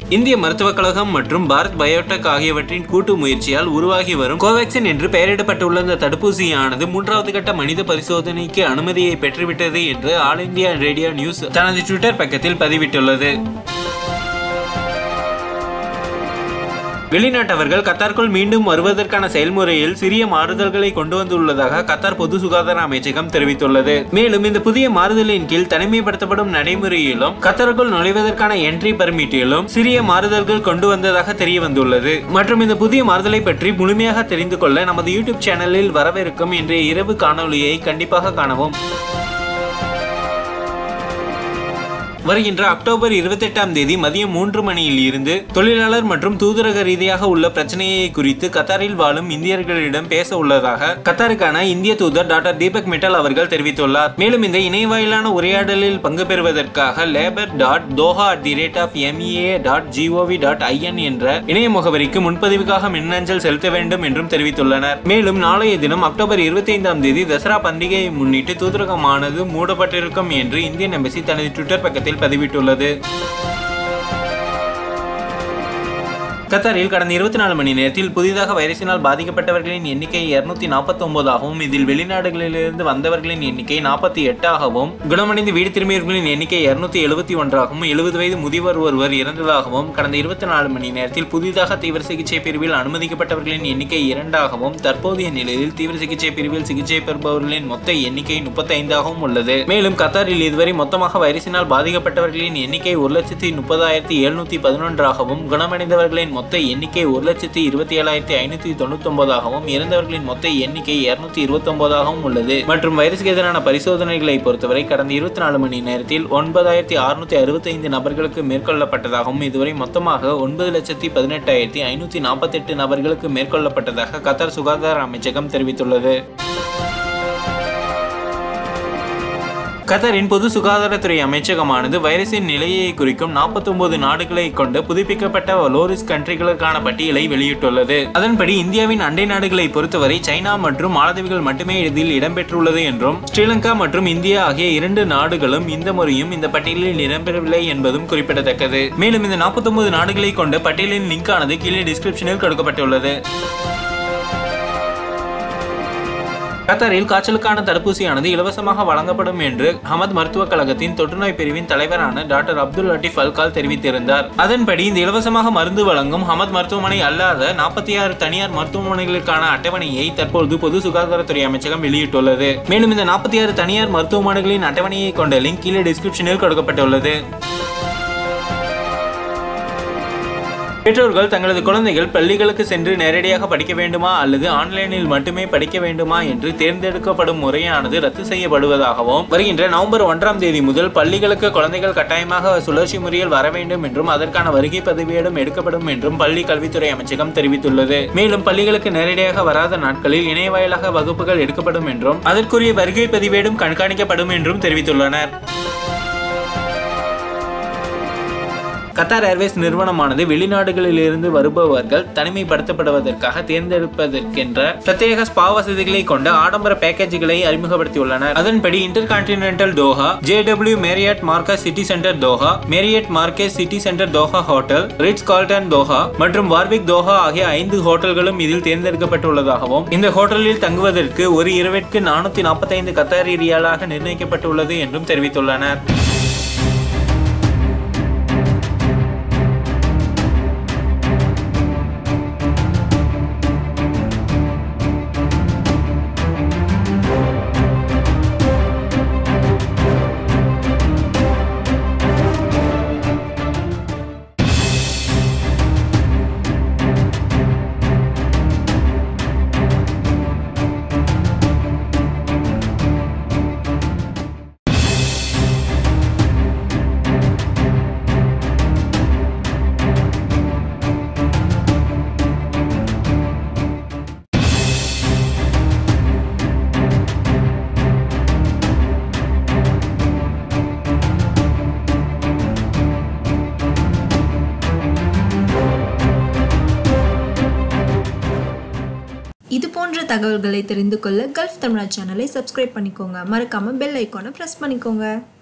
இந்திய மருத்துவக் கழகம் மற்றும் பாரத் பயோடெக் ஆகியவற்றின் கூட்டு முயற்சியால் உருவாகி வரும் கோவேக்சின் என்று பெயரிடப்பட்டுள்ள இந்த தடுப்பூசியானது மூன்றாவது கட்ட மனித பரிசோதனைக்கு அனுமதியை பெற்றுவிட்டது என்று ஆல் இந்தியா ரேடியோ நியூஸ் தனது ட்விட்டர் பக்கத்தில் பதிவிட்டுள்ளது வெளிநாட்டவர்கள் கத்தாருக்குள் மீண்டும் வருவதற்கான செயல்முறையில் சிறிய மாறுதல்களை கொண்டு வந்துள்ளதாக கத்தார் பொது சுகாதார அமைச்சகம் தெரிவித்துள்ளது மேலும் இந்த புதிய மாறுதலின் கீழ் தனிமைப்படுத்தப்படும் நடைமுறையிலும் கத்தாருக்குள் நுழைவதற்கான என்ட்ரி பர்மிட்டிலும் சிறிய மாறுதல்கள் கொண்டு வந்ததாக தெரிய வந்துள்ளது மற்றும் இந்த புதிய மாறுதலை பற்றி முழுமையாக தெரிந்து கொள்ள நமது யூடியூப் சேனலில் வரவிருக்கும் இன்றைய இரவு காணொளியை கண்டிப்பாக காணவும் வருகின்ற அக்டோபர் இருபத்தெட்டாம் தேதி மதியம் மூன்று மணியில் இருந்து தொழிலாளர் மற்றும் தூதரக ரீதியாக உள்ள பிரச்சனையை குறித்து கத்தாரில் வாழும் இந்தியர்களிடம் பேச உள்ளதாக கத்தாருக்கான இந்திய தூதர் டாக்டர் தீபக் மிட்டல் அவர்கள் தெரிவித்துள்ளார் மேலும் இந்த இணையவாயிலான உரையாடலில் பங்கு பெறுவதற்காக labour dot Doha at the rate of MEA dot GOV dot IN என்ற இணைய முகவரிக்கு முன்பதிவுக்காக மின்னஞ்சல் செலுத்த வேண்டும் என்றும் தெரிவித்துள்ளனர் மேலும் நாளைய தினம் அக்டோபர் இருபத்தி ஐந்தாம் தேதி தசரா பண்டிகையை முன்னிட்டு தூதரகமானது மூடப்பட்டிருக்கும் என்று இந்தியன் எம்பசி தனது ட்விட்டர் பக்கத்தில் பதிவிட்டுள்ளது கத்தாரில் கடந்த இருபத்தி நாலு மணி நேரத்தில் புதிதாக வைரஸினால் பாதிக்கப்பட்டவர்களின் எண்ணிக்கை இருநூத்தி நாற்பத்தி ஒன்பதாகவும் இதில் வெளிநாடுகளிலிருந்து வந்தவர்களின் எண்ணிக்கை நாற்பத்தி எட்டாகவும் குணமடைந்து வீடு திரும்பியவர்களின் எண்ணிக்கை இருநூத்தி எழுபத்தி ஒன்றாகவும் எழுபது வயது முதியவர் ஒருவர் இறந்ததாகவும் கடந்த இருபத்தி நாலு மணி நேரத்தில் புதிதாக தீவிர சிகிச்சை பிரிவில் அனுமதிக்கப்பட்டவர்களின் எண்ணிக்கை இரண்டாகவும் தற்போதைய நிலையில் தீவிர சிகிச்சை பிரிவில் சிகிச்சை பெறுபவர்களின் மொத்த எண்ணிக்கை முப்பத்தி ஐந்தாகவும் உள்ளது மேலும் கத்தாரில் இதுவரை மொத்தமாக வைரஸினால் பாதிக்கப்பட்டவர்களின் எண்ணிக்கை ஒரு லட்சத்தி முப்பதாயிரத்தி எழுநூத்தி பதினொன்றாகவும் குணமடைந்தவர்களின் மொத்த எண்ணிக்கை ஒரு லட்சத்தி இருபத்தி ஏழாயிரத்தி ஐநூத்தி தொண்ணூத்தி ஒன்பதாகவும் இறந்தவர்களின் மொத்த எண்ணிக்கை இருநூத்தி இருபத்தி ஒன்பதாகவும் உள்ளது மற்றும் வைரஸுக்கு எதிரான பரிசோதனைகளை பொறுத்தவரை கடந்த இருபத்தி நாலு மணி நேரத்தில் ஒன்பதாயிரத்தி அறுநூத்தி அறுபத்தி ஐந்து நபர்களுக்கு மேற்கொள்ளப்பட்டதாகவும் இதுவரை மொத்தமாக ஒன்பது லட்சத்தி பதினெட்டாயிரத்தி ஐநூத்தி நாற்பத்தி எட்டு நபர்களுக்கு மேற்கொள்ளப்பட்டதாக கத்தார் சுகாதார அமைச்சகம் தெரிவித்துள்ளது கத்தாரின் பொது சுகாதாரத்துறை அமைச்சகமானது வைரஸின் நிலையை குறிக்கும் 49 நாடுகளை கொண்ட புதுப்பிக்கப்பட்ட லோரிஸ் கண்ட்ரிகளுக்கான பட்டியலை வெளியிட்டுள்ளது அதன்படி இந்தியாவின் அண்டை நாடுகளை பொறுத்தவரை சைனா மற்றும் மாலத்தீவுகள் மட்டுமே இதில் இடம்பெற்றுள்ளது என்றும் ஸ்ரீலங்கா மற்றும் இந்தியா ஆகிய இரண்டு நாடுகளும் இந்த முறையும் இந்த பட்டியலில் இடம்பெறவில்லை என்பதும் குறிப்பிடத்தக்கது மேலும் இந்த 49 நாடுகளை கொண்ட பட்டியலின் லிங்க் ஆனது கீழே டிஸ்கிரிப்ஷனில் கொடுக்கப்பட்டுள்ளது கத்தாரில் காய்ச்சலுக்கான தடுப்பூசியானது இலவசமாக வழங்கப்படும் என்று ஹமத் மருத்துவக் கழகத்தின் தொற்றுநோய் பிரிவின் தலைவரான டாக்டர் அப்துல் லட்டிப் அல்கால் தெரிவித்திருந்தார் அதன்படி இந்த இலவசமாக மருந்து வழங்கும் ஹமத் மருத்துவமனை அல்லாத நாற்பத்தி ஆறு தனியார் மருத்துவமனைகளுக்கான அட்டவணையை தற்போது பொது சுகாதாரத்துறை அமைச்சகம் வெளியிட்டுள்ளது மேலும் இந்த நாற்பத்தி ஆறு தனியார் மருத்துவமனைகளின் அட்டவணையை கொண்ட லிங்க் கீழே டிஸ்கிரிப்ஷனில் கொடுக்கப்பட்டுள்ளது பெற்றோர்கள் தங்களது குழந்தைகள் பள்ளிகளுக்கு சென்று நேரடியாக படிக்க வேண்டுமா அல்லது ஆன்லைனில் மட்டுமே படிக்க வேண்டுமா என்று தேர்ந்தெடுக்கப்படும் முறையானது ரத்து செய்யப்படுவதாகவும் வருகின்ற நவம்பர் ஒன்றாம் தேதி முதல் பள்ளிகளுக்கு குழந்தைகள் கட்டாயமாக சுழற்சி முறையில் வர வேண்டும் என்றும் அதற்கான வருகை பதிவேடும் எடுக்கப்படும் என்றும் பள்ளி கல்வித்துறை அமைச்சகம் தெரிவித்துள்ளது மேலும் பள்ளிகளுக்கு நேரடியாக வராத நாட்களில் இணைய வாயிலாக வகுப்புகள் எடுக்கப்படும் என்றும் அதற்குரிய வருகை பதிவேடும் கண்காணிக்கப்படும் என்றும் தெரிவித்துள்ளனர் கத்தார் ஏர்வேஸ் நிறுவனமானது வெளிநாடுகளிலிருந்து வருபவர்கள் தனிமைப்படுத்தப்படுவதற்காக தேர்ந்தெடுப்பதற்கென்ற பிரத்யேக ஸ்பா வசதிகளை கொண்ட ஆடம்பர பேக்கேஜ்களை அறிமுகப்படுத்தியுள்ளனர் அதன்படி Inter Continental Doha J W Marriott Marquis City Center Doha Marriott Marquis City Center Doha hotel Ritz Carlton Doha மற்றும் வார்விக் தோஹா ஆகிய ஐந்து ஹோட்டல்களும் இதில் தேர்ந்தெடுக்கப்பட்டுள்ளதாகவும் இந்த ஹோட்டலில் தங்குவதற்கு ஒரு இரவிற்கு நானூத்தி நாற்பத்தைந்து கத்தாரி ரியாலாக நிர்ணயிக்கப்பட்டுள்ளது என்றும் தெரிவித்துள்ளனர் இது போன்ற தகவல்களை தெரிந்து கொள்ள கல்ஃப் தமிழா சேனலை சப்ஸ்கிரைப் பண்ணிக்கோங்க மறக்காம பெல் ஐக்கானை ப்ரெஸ் பண்ணிக்கோங்க